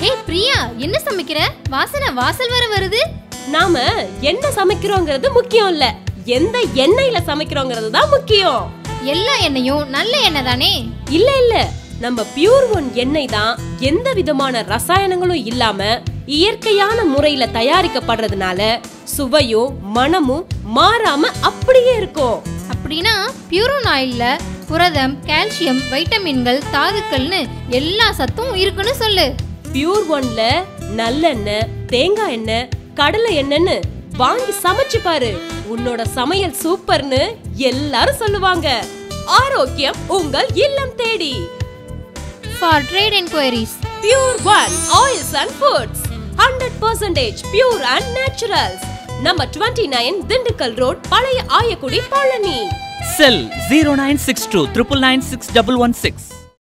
ஏய் பிரியா என்ன சமைக்கிற வாசனை வாசல் வர வருது நாம என்ன சமைக்கிறோங்கிறது முக்கியம் இல்ல எந்த எண்ணெயில சமைக்கிறோங்கிறது தான் முக்கியம் எல்லா எண்ணெயும் நல்ல எண்ணெய் தானே இல்ல இல்ல நம்ம பியூர் ஒன் எண்ணெய் தான் எந்த விதமான ரசாயனங்களும் இல்லாம இயற்கையான முறையில தயாரிக்கப்படுறதுனால சுவையும் மனமும் மாறாம அப்படியே இருக்கும் அப்படின்னா பியூரோன் ஆயில்ல புரதம் கால்சியம் வைட்டமின்கள் தாதுக்கள்னு எல்லா சத்தும் இருக்குன்னு சொல்லு பியூர் ஒன்ல நல்லெண்ணெய் தேங்காய் எண்ணெய் கடலை எண்ணெய்னு வாங்கி சமைச்சு பாரு உன்னோட சமையல் சூப்பர்னு எல்லாரும் சொல்லுவாங்க ஆரோக்கியம் உங்கள் இல்லம் தேடி for trade enquiries pure one oils and foods hundred percentage pure and naturals நம்ம டுவெண்ட்டி நைன் திண்டுக்கல் ரோட் பழைய Ayakudi Palani cell zero nine six two triple nine six double one six